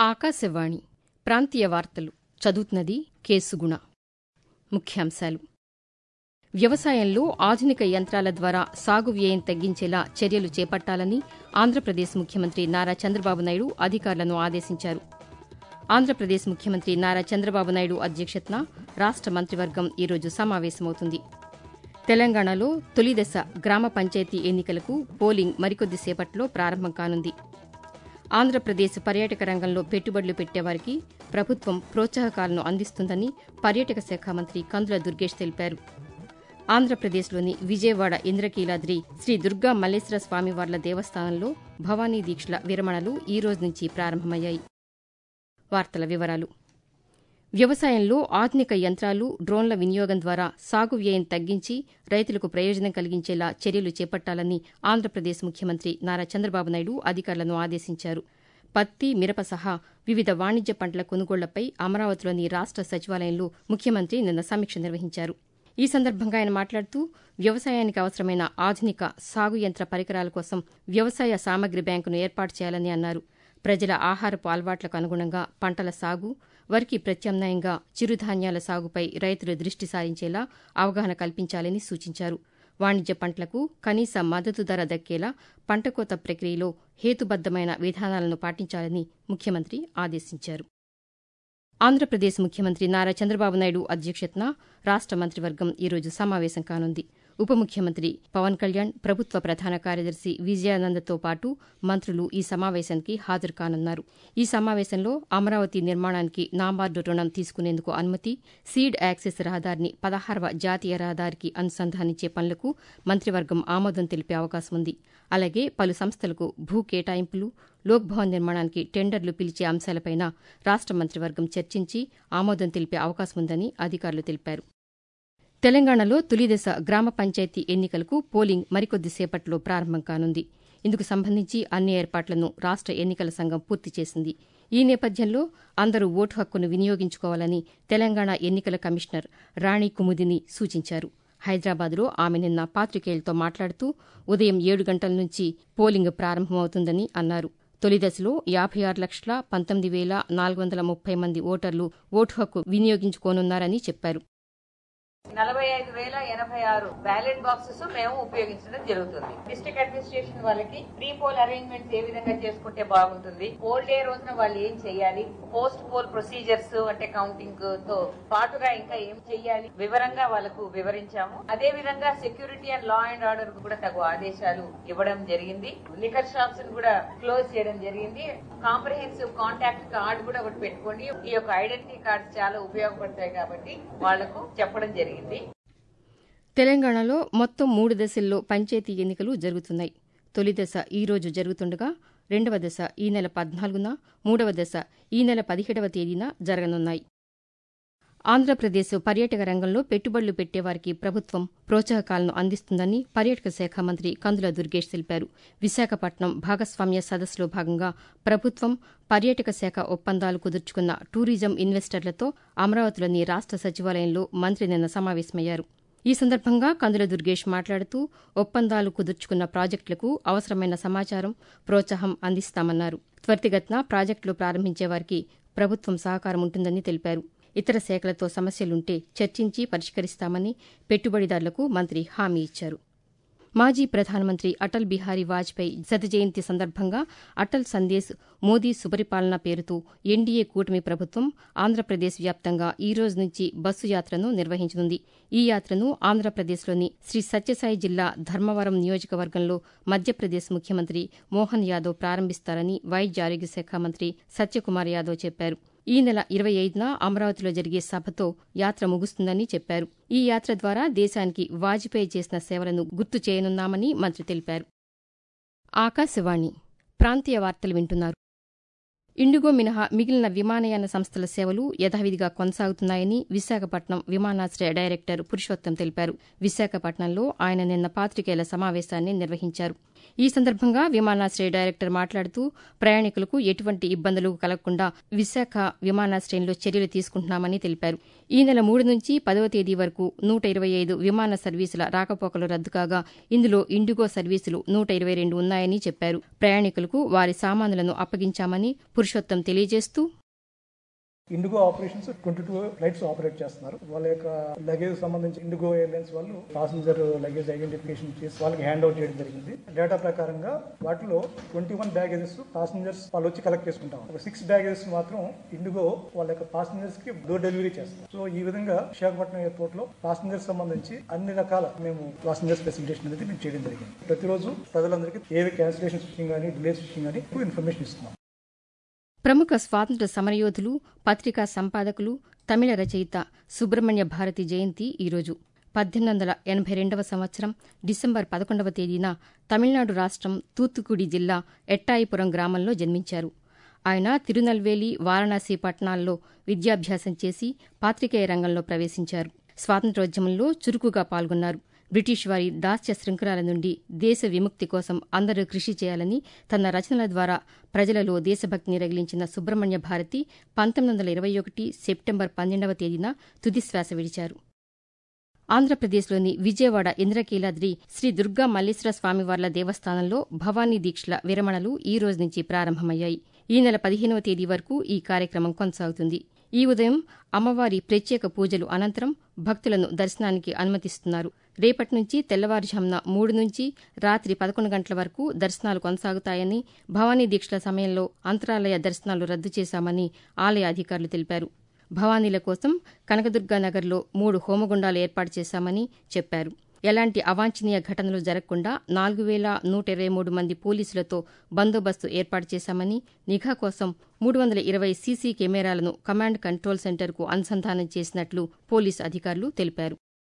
ఆకాశవాణి ప్రాంతీయ వార్తలు చదువుతున్నది కేసుగుణ ముఖ్యాంశాలు వ్యవసాయంలో ఆధునిక యంత్రాల ద్వారా సాగు వ్యయం తగ్గించేలా చర్యలు చేపట్టాలని ఆంధ్రప్రదేశ్ ముఖ్యమంత్రి నారా చంద్రబాబు నాయుడు అధికారులను ఆదేశించారు ఆంధ్రప్రదేశ్ ముఖ్యమంత్రి నారా చంద్రబాబు నాయుడు అధ్యక్షతన రాష్ట మంత్రివర్గం ఈరోజు సమావేశమవుతుంది తెలంగాణలో తొలిదశ గ్రామ పంచాయతీ ఎన్నికలకు పోలింగ్ మరికొద్ది సేపట్లో ప్రారంభం కానుంది ఆంధ్రప్రదేశ్ పర్యాటక రంగంలో పెట్టుబడులు పెట్టేవారికి ప్రభుత్వం ప్రోత్సాహకాలను అందిస్తుందని పర్యాటక శాఖ మంత్రి కందుల దుర్గేష్ తెలిపారు ఆంధ్రప్రదేశ్లోని విజయవాడ ఇంద్రకీలాద్రి శ్రీ దుర్గా మల్లేశ్వర స్వామివార్ల దేవస్థానంలో భవానీ దీక్షల విరమణలు ఈ రోజు నుంచి ప్రారంభమయ్యాయి వార్తల వివరాలు వ్యవసాయంలో ఆధునిక యంత్రాలు డ్రోన్ల వినియోగం ద్వారా సాగు వ్యయం తగ్గించి రైతులకు ప్రయోజనం కలిగించేలా చర్యలు చేపట్టాలని ఆంధ్రప్రదేశ్ ముఖ్యమంత్రి నారా చంద్రబాబు నాయుడు అధికారులను ఆదేశించారు పత్తి మిరప సహా వివిధ వాణిజ్య పంటల కొనుగోళ్లపై అమరావతిలోని రాష్ట సచివాలయంలో ముఖ్యమంత్రి నిన్న సమీక్ష నిర్వహించారు ఈ సందర్భంగా ఆయన మాట్లాడుతూ వ్యవసాయానికి అవసరమైన ఆధునిక సాగు యంత్ర పరికరాల కోసం వ్యవసాయ సామగ్రి బ్యాంకును ఏర్పాటు చేయాలని అన్నారు ప్రజల ఆహారపు అలవాట్లకు అనుగుణంగా పంటల సాగు వరికి ప్రత్యామ్నాయంగా చిరుధాన్యాల సాగుపై రైతులు దృష్టి సారించేలా అవగాహన కల్పించాలని సూచించారు వాణిజ్య పంటలకు కనీస మద్దతు ధర దక్కేలా పంటకోత ప్రక్రియలో హేతుబద్దమైన విధానాలను పాటించాలని ముఖ్యమంత్రి ఆదేశించారు ఆంధ్రప్రదేశ్ ముఖ్యమంత్రి నారా చంద్రబాబు నాయుడు అధ్యక్షతన రాష్ట మంత్రివర్గం ఈరోజు సమావేశం కానుంది ఉప ముఖ్యమంత్రి పవన్ కళ్యాణ్ ప్రభుత్వ ప్రధాన కార్యదర్శి విజయానందతో పాటు మంత్రులు ఈ సమావేశానికి హాజరు కానున్నారు ఈ సమావేశంలో అమరావతి నిర్మాణానికి నాబార్డు రుణం తీసుకునేందుకు అనుమతి సీడ్ యాక్సెస్ రహదారిని పదహారవ జాతీయ రహదారికి అనుసంధానించే పనులకు మంత్రివర్గం ఆమోదం తెలిపే అవకాశం ఉంది అలాగే పలు సంస్థలకు భూ కేటాయింపులు లోక్భవన్ నిర్మాణానికి టెండర్లు పిలిచే అంశాలపైన రాష్ట మంత్రివర్గం చర్చించి ఆమోదం తెలిపే అవకాశం ఉందని అధికారులు తెలిపారు తెలంగాణలో తొలిదశ గ్రామ పంచాయతీ ఎన్నికలకు పోలింగ్ మరికొద్ది సేపట్లో ప్రారంభం కానుంది ఇందుకు సంబంధించి అన్ని ఏర్పాట్లను రాష్ట ఎన్నికల సంఘం పూర్తి చేసింది ఈ నేపథ్యంలో అందరూ ఓటు హక్కును వినియోగించుకోవాలని తెలంగాణ ఎన్నికల కమిషనర్ రాణి కుముదిని సూచించారు హైదరాబాద్లో ఆమె నిన్న పాతికేయులతో మాట్లాడుతూ ఉదయం ఏడు గంటల నుంచి పోలింగ్ ప్రారంభమవుతుందని అన్నారు తొలి దశలో యాభై ఆరు లక్షల పంతొమ్మిది వేల నాలుగు వందల ముప్పై మంది ఓటర్లు ఓటు హక్కు వినియోగించుకోనున్నారని చెప్పారు నలభై ఐదు వేల ఎనభై ఆరు బ్యాలెట్ బాక్సెస్ మేము ఉపయోగించడం జరుగుతుంది డిస్ట్రిక్ట్ అడ్మినిస్ట్రేషన్ వాళ్ళకి ప్రీ పోల్ అరేంజ్మెంట్స్ ఏ విధంగా చేసుకుంటే బాగుంటుంది పోల్ డే రోజున వాళ్ళు ఏం చేయాలి పోస్ట్ పోల్ ప్రొసీజర్స్ అంటే కౌంటింగ్ తో పాటుగా ఇంకా ఏం చేయాలి వివరంగా వాళ్ళకు వివరించాము అదే విధంగా security and law and order కూడా తగు ఆదేశాలు ఇవ్వడం జరిగింది లికర్ షాప్స్ కూడా క్లోజ్ చేయడం జరిగింది కాంప్రహెన్సివ్ కాంటాక్ట్ కార్డ్ కూడా ఒకటి పెట్టుకోండి ఈ యొక్క ఐడెంటిటీ కార్డ్స్ చాలా ఉపయోగపడతాయి కాబట్టి వాళ్లకు చెప్పడం జరిగింది తెలంగాణలో మొత్తం మూడు దశల్లో పంచాయతీ ఎన్నికలు జరుగుతున్నాయి తొలి దశ ఈ రోజు జరుగుతుండగా రెండవ దశ ఈ నెల పద్నాలుగున మూడవ దశ ఈ నెల పదిహేడవ తేదీన జరగనున్నాయి ఆంధ్రప్రదేశ్ పర్యాటక రంగంలో పెట్టుబడులు పెట్టేవారికి ప్రభుత్వం ప్రోత్సాహకాలను అందిస్తుందని పర్యాటక శాఖ మంత్రి కందుల దుర్గేష్ తెలిపారు విశాఖపట్నం భాగస్వామ్య సదస్సులో భాగంగా ప్రభుత్వం పర్యాటక శాఖ ఒప్పందాలు కుదుర్చుకున్న టూరిజం ఇన్వెస్టర్లతో అమరావతిలోని రాష్ట సచివాలయంలో మంత్రి నిన్న సమావేశమయ్యారు ఈ సందర్భంగా కందుల దుర్గేష్ మాట్లాడుతూ ఒప్పందాలు కుదుర్చుకున్న ప్రాజెక్టులకు అవసరమైన సమాచారం ప్రోత్సాహం అందిస్తామన్నారు త్వరితగతిన ప్రాజెక్టులు ప్రారంభించే వారికి ప్రభుత్వం సహకారం ఉంటుందని తెలిపారు ఇతర శాఖలతో సమస్యలుంటే చర్చించి పరిష్కరిస్తామని పెట్టుబడిదారులకు మంత్రి హామీ ఇచ్చారు మాజీ ప్రధానమంత్రి అటల్ బిహారీ వాజ్పేయి శత జయంతి సందర్భంగా అటల్ సందేశ్ మోదీ సుపరిపాలన పేరుతో ఎన్డీఏ కూటమి ప్రభుత్వం ఆంధ్రప్రదేశ్ వ్యాప్తంగా ఈ రోజు నుంచి బస్సు యాత్రను నిర్వహించనుంది ఈ యాత్రను ఆంధ్రప్రదేశ్లోని శ్రీ సత్యసాయి జిల్లా ధర్మవరం నియోజకవర్గంలో మధ్యప్రదేశ్ ముఖ్యమంత్రి మోహన్ యాదవ్ ప్రారంభిస్తారని వైద్య ఆరోగ్య శాఖ మంత్రి సత్యకుమార్ యాదవ్ చెప్పారు ఈ నెల ఇరవై ఐదున అమరావతిలో జరిగే సభతో యాత్ర ముగుస్తుందని చెప్పారు ఈ యాత్ర ద్వారా దేశానికి వాజ్పేయి చేసిన సేవలను గుర్తు చేయనున్నామని మంత్రి తెలిపారు ఆకాశవాణి ప్రాంతీయ వార్తలు వింటున్నారు ఇండిగో మినహా మిగిలిన విమానయాన సంస్థల సేవలు యథావిధిగా కొనసాగుతున్నాయని విశాఖపట్నం విమానాశ్రయ డైరెక్టర్ పురుషోత్తం తెలిపారు విశాఖపట్నంలో ఆయన నిన్న పాతికేయుల సమావేశాన్ని నిర్వహించారు ఈ సందర్భంగా విమానాశ్రయ డైరెక్టర్ మాట్లాడుతూ ప్రయాణికులకు ఎటువంటి ఇబ్బందులు కలగకుండా విశాఖ విమానాశ్రయంలో చర్యలు తీసుకుంటున్నామని తెలిపారు ఈ నెల మూడు నుంచి పదవ తేదీ వరకు నూట ఇరవై ఐదు విమాన సర్వీసుల రాకపోకలు రద్దు కాగా ఇందులో ఇండిగో సర్వీసులు నూట ఇరవై రెండు ఉన్నాయని చెప్పారు ప్రయాణికులకు వారి సామానులను అప్పగించామని పురుషోత్తం తెలియజేస్తూ IndiGo operations twenty two flights operate చేస్తున్నారు వాళ్ళ యొక్క లగేజ్ సంబంధించి ఇండిగో ఎయిర్లైన్స్ వాళ్ళు పాసింజర్ లగేజ్ ఐడెంటిఫికేషన్ చేసి వాళ్ళకి హ్యాండ్ అవుట్ చేయడం జరిగింది డేటా ప్రకారంగా వాటిలో ట్వంటీ వన్ బ్యాగేజెస్ పాసింజర్స్ వాళ్ళు వచ్చి కలెక్ట్ చేసుకుంటాం ఒక సిక్స్ బ్యాగేజెస్ మాత్రం ఇండిగో వాళ్ళ యొక్క పాసింజర్స్ కి డోర్ డెలివరీ చేస్తారు సో ఈ విధంగా విశాఖపట్నం ఎయిర్పోర్ట్ లో పాసింజర్స్ సంబంధించి అన్ని రకాల మేము పాసింజర్స్ ఫెసిలిటేషన్ అనేది మేము చేయడం జరిగింది ప్రతిరోజు ప్రజలందరికీ ఏవి క్యాన్సిలేషన్ విషయం కానీ డిలేస్ విషయం కానీ ఇన్ఫర్మేషన్ ఇస్తున్నాం ప్రముఖ స్వాతంత్ర సమరయోధులు పత్రికా సంపాదకులు తమిళ రచయిత సుబ్రహ్మణ్య భారతి జయంతి ఈరోజు పద్దెనిమిది వందల ఎనభై రెండవ సంవత్సరం డిసెంబర్ పదకొండవ తేదీన తమిళనాడు రాష్ట్రం తూత్తుకుడి జిల్లా ఎట్టాయిపురం గ్రామంలో జన్మించారు ఆయన తిరునల్వేలి వారణాసి పట్టణాల్లో విద్యాభ్యాసం చేసి పాత్రికేయ రంగంలో ప్రవేశించారు స్వాతంత్రోద్యమంలో చురుకుగా పాల్గొన్నారు బ్రిటిష్ వారి దాస్య శృంఖలాల నుండి దేశ విముక్తి కోసం అందరూ కృషి చేయాలని తన రచనల ద్వారా ప్రజలలో దేశభక్తిని రగిలించిన సుబ్రహ్మణ్య భారతి పంతొమ్మిది వందల ఇరవై ఒకటి సెప్టెంబర్ పన్నెండవ తేదీన తుదిశ్వాస విడిచారు ఆంధ్రప్రదేశ్లోని విజయవాడ ఇంద్రకీలాద్రి శ్రీ దుర్గా మల్లేశ్వర స్వామివార్ల దేవస్థానంలో భవానీ దీక్షల విరమణలు ఈ రోజు నుంచి ప్రారంభమయ్యాయి ఈ నెల పదిహేనవ తేదీ వరకు ఈ కార్యక్రమం కొనసాగుతుంది ఈ ఉదయం అమ్మవారి ప్రత్యేక పూజలు అనంతరం భక్తులను దర్శనానికి అనుమతిస్తున్నారు రేపటి నుంచి తెల్లవారుజామున మూడు నుంచి రాత్రి పదకొండు గంటల వరకు దర్శనాలు కొనసాగుతాయని భవానీ దీక్షల సమయంలో అంతరాలయ దర్శనాలు రద్దు చేశామని ఆలయ అధికారులు తెలిపారు భవానీల కోసం కనకదుర్గానగర్లో మూడు హోమగుండాలు ఏర్పాటు చేశామని చెప్పారు ఎలాంటి అవాంఛనీయ ఘటనలు జరగకుండా నాలుగు వేల నూట ఇరవై మూడు మంది పోలీసులతో బందోబస్తు ఏర్పాటు చేశామని నిఘా కోసం మూడు వందల ఇరవై సీసీ కెమెరాలను కమాండ్ కంట్రోల్ సెంటర్కు అనుసంధానం చేసినట్లు పోలీసు అధికారులు తెలిపారు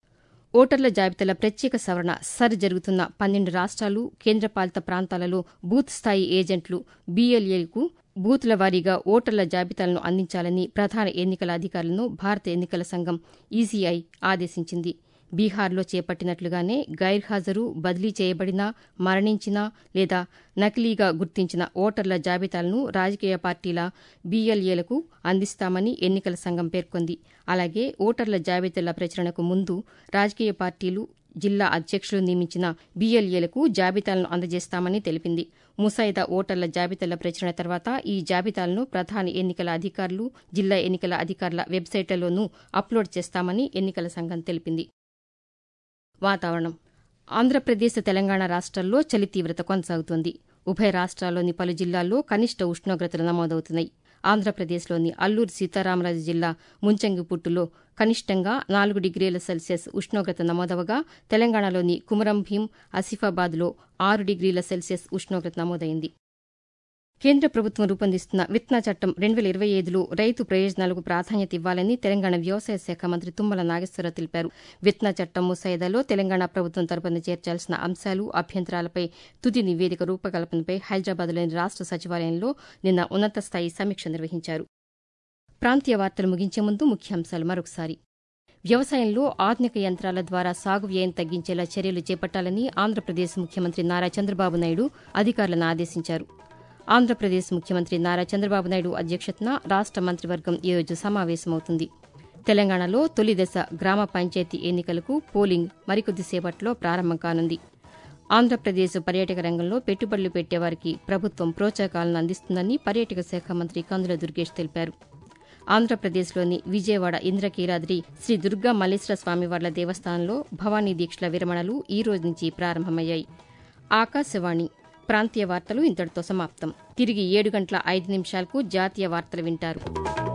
ఓటర్ల జాబితాల ప్రత్యేక సవరణ సర్ జరుగుతున్న పన్నెండు రాష్ట్రాలు కేంద్రపాలిత ప్రాంతాలలో బూత్ స్థాయి ఏజెంట్లు బీఎల్ఏలకు బూత్ల వారీగా ఓటర్ల జాబితాలను అందించాలని ప్రధాన ఎన్నికల అధికారులను భారత ఎన్నికల సంఘం ఈసీఐ ఆదేశించింది బీహార్లో చేపట్టినట్లుగానే గైర్హాజరు బదిలీ చేయబడిన మరణించిన లేదా నకిలీగా గుర్తించిన ఓటర్ల జాబితాలను రాజకీయ పార్టీల బీఎల్ఏలకు అందిస్తామని ఎన్నికల సంఘం పేర్కొంది అలాగే ఓటర్ల జాబితాల ప్రచురణకు ముందు రాజకీయ పార్టీలు జిల్లా అధ్యక్షులు నియమించిన బీఎల్ఏలకు జాబితాలను అందజేస్తామని తెలిపింది ముసాయిదా ఓటర్ల జాబితాల ప్రచురణ తర్వాత ఈ జాబితాలను ప్రధాన ఎన్నికల అధికారులు జిల్లా ఎన్నికల అధికారుల వెబ్సైట్లలోనూ అప్లోడ్ చేస్తామని ఎన్నికల సంఘం తెలిపింది వాతావరణం ఆంధ్రప్రదేశ్ తెలంగాణ రాష్ట్రాల్లో చలి తీవ్రత కొనసాగుతోంది ఉభయ రాష్ట్రాల్లోని పలు జిల్లాల్లో కనిష్ట ఉష్ణోగ్రతలు నమోదవుతున్నాయి ఆంధ్రప్రదేశ్లోని అల్లూరు సీతారామరాజు జిల్లా ముంచంగిపుట్టులో కనిష్టంగా నాలుగు డిగ్రీల సెల్సియస్ ఉష్ణోగ్రత నమోదవగా తెలంగాణలోని కుమరం భీం ఆసిఫాబాద్లో ఆరు డిగ్రీల సెల్సియస్ ఉష్ణోగ్రత నమోదైంది కేంద్ర ప్రభుత్వం రూపొందిస్తున్న విత్తన చట్టం రెండు వేల ఇరవై ఐదులో రైతు ప్రయోజనాలకు ప్రాధాన్యత ఇవ్వాలని తెలంగాణ వ్యవసాయ శాఖ మంత్రి తుమ్మల నాగేశ్వరరావు తెలిపారు విత్తన చట్టం ముసాయిదాలో తెలంగాణ ప్రభుత్వం తరపున చేర్చాల్సిన అంశాలు అభ్యంతరాలపై తుది నివేదిక రూపకల్పనపై హైదరాబాద్లోని రాష్ట సచివాలయంలో నిన్న ఉన్నత స్థాయి సమీక్ష నిర్వహించారు ప్రాంతీయ వార్తలు ముగించే ముందు ముఖ్యాంశాలు మరొకసారి వ్యవసాయంలో ఆధునిక యంత్రాల ద్వారా సాగు వ్యయం తగ్గించేలా చర్యలు చేపట్టాలని ఆంధ్రప్రదేశ్ ముఖ్యమంత్రి నారా చంద్రబాబు నాయుడు అధికారులను ఆదేశించారు ఆంధ్రప్రదేశ్ ముఖ్యమంత్రి నారా చంద్రబాబు నాయుడు అధ్యక్షతన రాష్ట మంత్రివర్గం ఈరోజు సమావేశమవుతుంది తెలంగాణలో తొలి దశ గ్రామ పంచాయతీ ఎన్నికలకు పోలింగ్ మరికొద్దిసేపట్లో ప్రారంభం కానుంది ఆంధ్రప్రదేశ్ పర్యాటక రంగంలో పెట్టుబడులు పెట్టేవారికి ప్రభుత్వం ప్రోత్సాహకాలను అందిస్తుందని పర్యాటక శాఖ మంత్రి కందుల దుర్గేష్ తెలిపారు ఆంధ్రప్రదేశ్లోని విజయవాడ ఇంద్రకీలాద్రి శ్రీ దుర్గా మల్లేశ్వర స్వామివార్ల దేవస్థానంలో భవానీ దీక్షల విరమణలు ఈ రోజు నుంచి ప్రారంభమయ్యాయి ఆకాశవాణి ప్రాంతీయ వార్తలు ఇంతటితో సమాప్తం తిరిగి ఏడు గంటల ఐదు నిమిషాలకు జాతీయ వార్తలు వింటారు